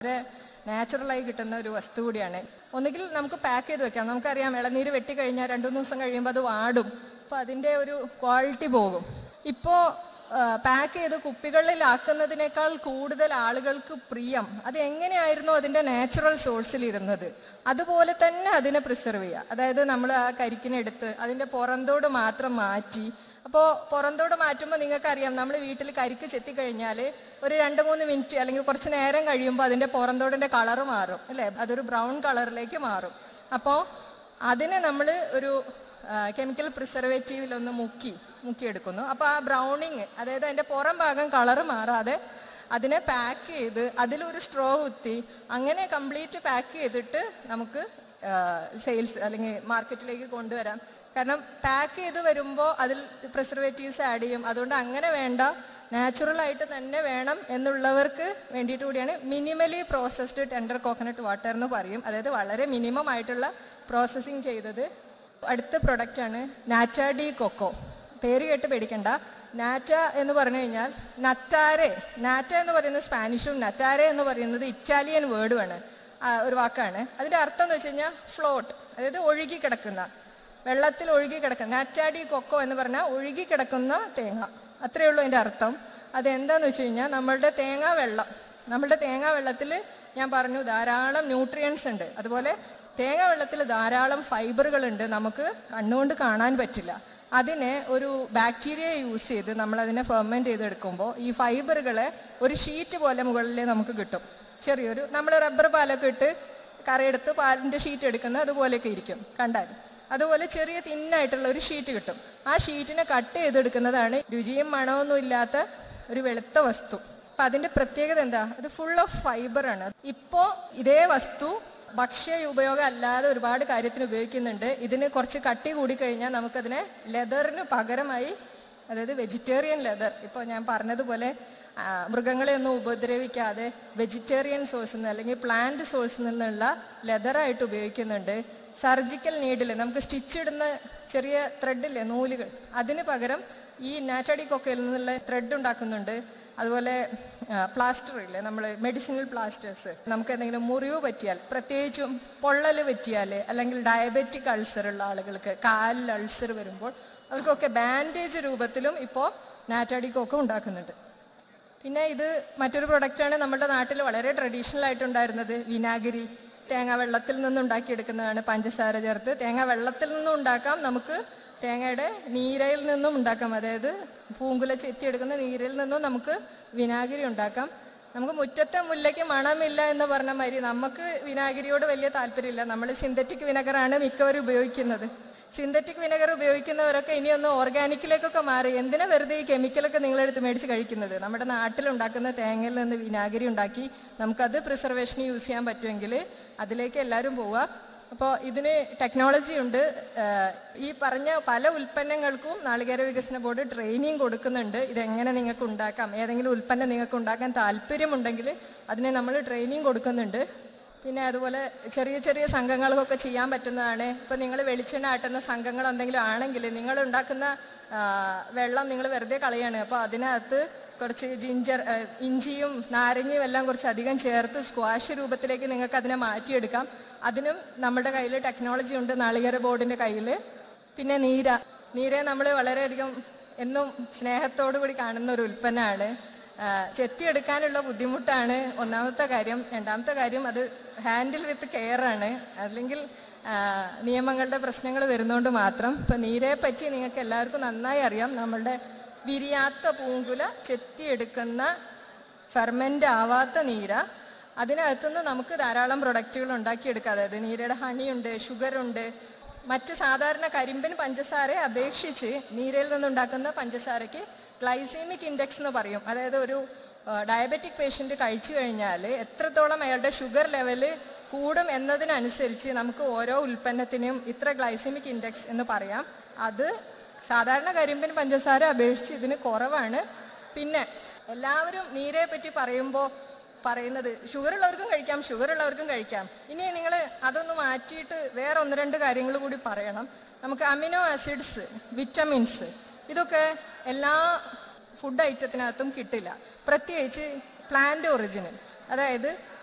വളരെ നാച്ചുറലായി കിട്ടുന്ന ഒരു വസ്തു കൂടിയാണ് ഒന്നുകിൽ നമുക്ക് പാക്ക് ചെയ്ത് വെക്കാം നമുക്കറിയാം ഇളനീര് വെട്ടിക്കഴിഞ്ഞാൽ രണ്ടു മൂന്ന് ദിവസം കഴിയുമ്പോൾ അത് വാടും അപ്പോൾ അതിൻ്റെ ഒരു ക്വാളിറ്റി പോകും ഇപ്പോൾ പാക്ക് ചെയ്ത് കുപ്പികളിലാക്കുന്നതിനേക്കാൾ കൂടുതൽ ആളുകൾക്ക് പ്രിയം അത് എങ്ങനെയായിരുന്നു അതിൻ്റെ നാച്ചുറൽ സോഴ്സിൽ ഇരുന്നത് അതുപോലെ തന്നെ അതിനെ പ്രിസർവ് ചെയ്യുക അതായത് നമ്മൾ ആ കരിക്കിനെടുത്ത് അതിൻ്റെ പുറന്തോട് മാത്രം മാറ്റി അപ്പോൾ പുറന്തോട് മാറ്റുമ്പോൾ നിങ്ങൾക്കറിയാം നമ്മൾ വീട്ടിൽ കരിക്ക് ചെത്തിക്കഴിഞ്ഞാൽ ഒരു രണ്ട് മൂന്ന് മിനിറ്റ് അല്ലെങ്കിൽ കുറച്ച് നേരം കഴിയുമ്പോൾ അതിൻ്റെ പുറന്തോടിൻ്റെ കളറ് മാറും അല്ലേ അതൊരു ബ്രൗൺ കളറിലേക്ക് മാറും അപ്പോൾ അതിനെ നമ്മൾ ഒരു കെമിക്കൽ പ്രിസർവേറ്റീവിൽ ഒന്ന് മുക്കി മുക്കിയെടുക്കുന്നു അപ്പോൾ ആ ബ്രൗണിങ് അതായത് അതിൻ്റെ പുറം ഭാഗം കളറ് മാറാതെ അതിനെ പാക്ക് ചെയ്ത് അതിലൊരു സ്ട്രോ കുത്തി അങ്ങനെ കംപ്ലീറ്റ് പാക്ക് ചെയ്തിട്ട് നമുക്ക് സെയിൽസ് അല്ലെങ്കിൽ മാർക്കറ്റിലേക്ക് കൊണ്ടുവരാം കാരണം പാക്ക് ചെയ്ത് വരുമ്പോൾ അതിൽ പ്രിസർവേറ്റീവ്സ് ആഡ് ചെയ്യും അതുകൊണ്ട് അങ്ങനെ വേണ്ട നാച്ചുറൽ ആയിട്ട് തന്നെ വേണം എന്നുള്ളവർക്ക് വേണ്ടിയിട്ട് കൂടിയാണ് minimally processed tender coconut water എന്ന് പറയും അതായത് വളരെ മിനിമം ആയിട്ടുള്ള പ്രോസസ്സിങ് ചെയ്തത് അടുത്ത പ്രൊഡക്റ്റാണ് നാറ്റ ഡി കൊക്കോ പേര് കേട്ട് പേടിക്കണ്ട നാറ്റ എന്ന് പറഞ്ഞു കഴിഞ്ഞാൽ നറ്റാരെ നാറ്റ എന്ന് പറയുന്നത് സ്പാനിഷും നറ്റാരെ എന്ന് പറയുന്നത് ഇറ്റാലിയൻ വേർഡുമാണ് ഒരു വാക്കാണ് അതിൻ്റെ അർത്ഥം എന്ന് വെച്ച് കഴിഞ്ഞാൽ ഫ്ലോട്ട് അതായത് ഒഴുകി കിടക്കുന്ന വെള്ളത്തിൽ ഒഴുകി കിടക്കുന്ന നാറ്റാഡി കൊക്കോ എന്ന് പറഞ്ഞാൽ ഒഴുകി കിടക്കുന്ന തേങ്ങ അത്രയേ ഉള്ളൂ അതിൻ്റെ അർത്ഥം അതെന്താന്ന് വെച്ച് കഴിഞ്ഞാൽ നമ്മളുടെ തേങ്ങ വെള്ളം നമ്മളുടെ തേങ്ങ വെള്ളത്തിൽ ഞാൻ പറഞ്ഞു ധാരാളം ന്യൂട്രിയൻസ് ഉണ്ട് അതുപോലെ തേങ്ങ വെള്ളത്തിൽ ധാരാളം ഫൈബറുകളുണ്ട് നമുക്ക് കണ്ണുകൊണ്ട് കാണാൻ പറ്റില്ല അതിനെ ഒരു ബാക്ടീരിയ യൂസ് ചെയ്ത് നമ്മൾ അതിനെ ഫെർമെൻറ്റ് ചെയ്തെടുക്കുമ്പോൾ ഈ ഫൈബറുകളെ ഒരു ഷീറ്റ് പോലെ മുകളിൽ നമുക്ക് കിട്ടും ചെറിയൊരു നമ്മൾ റബ്ബർ പാലൊക്കെ ഇട്ട് കറയെടുത്ത് പാലിൻ്റെ ഷീറ്റ് എടുക്കുന്ന അതുപോലെയൊക്കെ ഇരിക്കും കണ്ടാൽ അതുപോലെ ചെറിയ തിന്നായിട്ടുള്ള ഒരു ഷീറ്റ് കിട്ടും ആ ഷീറ്റിനെ കട്ട് ചെയ്തെടുക്കുന്നതാണ് രുചിയും മണമൊന്നും ഇല്ലാത്ത ഒരു വെളുത്ത വസ്തു അപ്പം അതിൻ്റെ പ്രത്യേകത എന്താ അത് ഫുൾ ഓഫ് ഫൈബറാണ് ഇപ്പോൾ ഇതേ വസ്തു ഭക്ഷ്യ ഉപയോഗം അല്ലാതെ ഒരുപാട് കാര്യത്തിന് ഉപയോഗിക്കുന്നുണ്ട് ഇതിന് കുറച്ച് കട്ടി കൂടി കഴിഞ്ഞാൽ നമുക്കതിനെ ലെതറിന് പകരമായി അതായത് വെജിറ്റേറിയൻ ലെതർ ഇപ്പോൾ ഞാൻ പറഞ്ഞതുപോലെ ആ, മൃഗങ്ങളെ ഒന്നും ഉപദ്രവിക്കാതെ വെജിറ്റേറിയൻ സോഴ്സിൽ നിന്ന് അല്ലെങ്കിൽ പ്ലാന്റ് സോഴ്സിൽ നിന്നുള്ള ലെതറായിട്ട് ഉപയോഗിക്കുന്നുണ്ട് സർജിക്കൽ നീഡിൽ നമുക്ക് സ്റ്റിച്ച് ഇടുന്ന ചെറിയ ത്രെഡില്ലേ നൂലുകൾ അതിന് പകരം ഈ നാറ്റഡി കൊക്കയിൽ നിന്നുള്ള ത്രെഡ് ഉണ്ടാക്കുന്നുണ്ട് അതുപോലെ പ്ലാസ്റ്റർ ഇല്ലേ നമ്മൾ മെഡിസിനൽ പ്ലാസ്റ്റേഴ്സ് നമുക്ക് എന്തെങ്കിലും മുറിവ് പറ്റിയാൽ പ്രത്യേകിച്ചും പൊള്ളൽ പറ്റിയാൽ അല്ലെങ്കിൽ ഡയബറ്റിക് അൾസർ ഉള്ള ആളുകൾക്ക് കാലിൽ അൾസർ വരുമ്പോൾ അവർക്കൊക്കെ ബാൻഡേജ് രൂപത്തിലും ഇപ്പോൾ നാറ്റാഡിക്കൊക്കെ ഉണ്ടാക്കുന്നുണ്ട് പിന്നെ ഇത് മറ്റൊരു പ്രൊഡക്റ്റാണ് നമ്മുടെ നാട്ടിൽ വളരെ ട്രഡീഷണൽ ആയിട്ടുണ്ടായിരുന്നത് വിനാഗിരി തേങ്ങ വെള്ളത്തിൽ നിന്ന് ഉണ്ടാക്കിയെടുക്കുന്നതാണ് പഞ്ചസാര ചേർത്ത് തേങ്ങ വെള്ളത്തിൽ നിന്നും ഉണ്ടാക്കാം നമുക്ക് തേങ്ങയുടെ നീരയിൽ നിന്നും ഉണ്ടാക്കാം അതായത് പൂങ്കുല ചെത്തിയെടുക്കുന്ന നീരിൽ നിന്നും നമുക്ക് വിനാഗിരി ഉണ്ടാക്കാം നമുക്ക് മുറ്റത്തെ മുല്ലയ്ക്ക് മണമില്ല എന്ന് പറഞ്ഞ മാതിരി നമുക്ക് വിനാഗിരിയോട് വലിയ താല്പര്യമില്ല നമ്മൾ സിന്തറ്റിക് വിനെഗറാണ് മിക്കവരും ഉപയോഗിക്കുന്നത് സിന്തറ്റിക് വിനെഗർ ഉപയോഗിക്കുന്നവരൊക്കെ ഇനിയൊന്ന് ഓർഗാനിക്കിലേക്കൊക്കെ മാറി എന്തിനാ വെറുതെ ഈ കെമിക്കലൊക്കെ നിങ്ങളെടുത്ത് മേടിച്ച് കഴിക്കുന്നത് നമ്മുടെ നാട്ടിലുണ്ടാക്കുന്ന തേങ്ങയിൽ നിന്ന് വിനാഗിരി ഉണ്ടാക്കി നമുക്കത് പ്രിസർവേഷന് യൂസ് ചെയ്യാൻ പറ്റുമെങ്കിൽ അതിലേക്ക് എല്ലാവരും പോവുക അപ്പോൾ ഇതിന് ടെക്നോളജി ഉണ്ട് ആഹ് ഈ പറഞ്ഞ പല ഉൽപ്പന്നങ്ങൾക്കും നാളികേര വികസന ബോർഡ് ട്രെയിനിങ് കൊടുക്കുന്നുണ്ട് ഇതെങ്ങനെ നിങ്ങൾക്ക് ഉണ്ടാക്കാം ഏതെങ്കിലും ഉൽപ്പന്നം നിങ്ങൾക്ക് ഉണ്ടാക്കാൻ താല്പര്യമുണ്ടെങ്കിൽ അതിനെ നമ്മൾ ട്രെയിനിങ് കൊടുക്കുന്നുണ്ട് പിന്നെ അതുപോലെ ചെറിയ ചെറിയ സംഘങ്ങൾക്കൊക്കെ ചെയ്യാൻ പറ്റുന്നതാണ് ഇപ്പം നിങ്ങൾ വെളിച്ചെണ്ണ ആട്ടുന്ന സംഘങ്ങൾ എന്തെങ്കിലും ആണെങ്കിൽ നിങ്ങൾ ഉണ്ടാക്കുന്ന ആ, വെള്ളം നിങ്ങൾ വെറുതെ കളയാണ് അപ്പോൾ അതിനകത്ത് കുറച്ച് ജിഞ്ചർ ആ, ഇഞ്ചിയും നാരങ്ങയും എല്ലാം കുറച്ച് അധികം ചേർത്ത് സ്ക്വാഷ് രൂപത്തിലേക്ക് നിങ്ങൾക്ക് അതിനെ മാറ്റിയെടുക്കാം അതിനും നമ്മുടെ കയ്യിൽ ടെക്നോളജി ഉണ്ട് നാളികേര ബോർഡിൻ്റെ കയ്യിൽ പിന്നെ നീര നീര നമ്മൾ വളരെയധികം എന്നും സ്നേഹത്തോടു കൂടി കാണുന്ന ഒരു ഉൽപ്പന്നമാണ് ആ, ചെത്തിയെടുക്കാനുള്ള ബുദ്ധിമുട്ടാണ് ഒന്നാമത്തെ കാര്യം രണ്ടാമത്തെ കാര്യം അത് ഹാൻഡിൽ വിത്ത് കെയർ ആണ് അല്ലെങ്കിൽ ആ, നിയമങ്ങളുടെ പ്രശ്നങ്ങൾ വരുന്നതുകൊണ്ട് മാത്രം ഇപ്പം നീരയെ പറ്റി നിങ്ങൾക്ക് എല്ലാവർക്കും നന്നായി അറിയാം നമ്മളുടെ വിരിയാത്ത പൂങ്കുല ചെത്തിയെടുക്കുന്ന ഫെർമെൻ്റ് ആവാത്ത നീര അതിനകത്തുനിന്ന് നമുക്ക് ധാരാളം പ്രൊഡക്റ്റുകൾ ഉണ്ടാക്കിയെടുക്കാം അതായത് നീരയുടെ ഹണിയുണ്ട് ഷുഗറുണ്ട് മറ്റ് സാധാരണ കരിമ്പിൻ പഞ്ചസാരയെ അപേക്ഷിച്ച് നീരയിൽ നിന്നുണ്ടാക്കുന്ന പഞ്ചസാരയ്ക്ക് ഗ്ലൈസീമിക് ഇൻഡെക്സ് എന്ന് പറയും അതായത് ഒരു ഡയബറ്റിക് പേഷ്യൻ്റ് കഴിച്ചു കഴിഞ്ഞാൽ എത്രത്തോളം അയാളുടെ ഷുഗർ ലെവല് കൂടും എന്നതിനനുസരിച്ച് നമുക്ക് ഓരോ ഉൽപ്പന്നത്തിനും ഇത്ര ഗ്ലൈസീമിക് ഇൻഡെക്സ് എന്ന് പറയാം അത് സാധാരണ കരിമ്പിൻ പഞ്ചസാര അപേക്ഷിച്ച് ഇതിന് കുറവാണ് പിന്നെ എല്ലാവരും നീരയെ പറ്റി പറയുമ്പോൾ പറയുന്നത് ഷുഗർ ഉള്ളവർക്കും കഴിക്കാം ഷുഗർ ഉള്ളവർക്കും കഴിക്കാം ഇനി നിങ്ങൾ അതൊന്ന് മാറ്റിയിട്ട് വേറെ ഒന്ന് രണ്ട് കാര്യങ്ങൾ കൂടി പറയണം നമുക്ക് അമിനോ ആസിഡ്സ് വിറ്റമിൻസ് ഇതൊക്കെ എല്ലാ ഫുഡ് ഐറ്റത്തിനകത്തും കിട്ടില്ല പ്രത്യേകിച്ച് പ്ലാന്റ് ഒറിജിനൽ അതായത്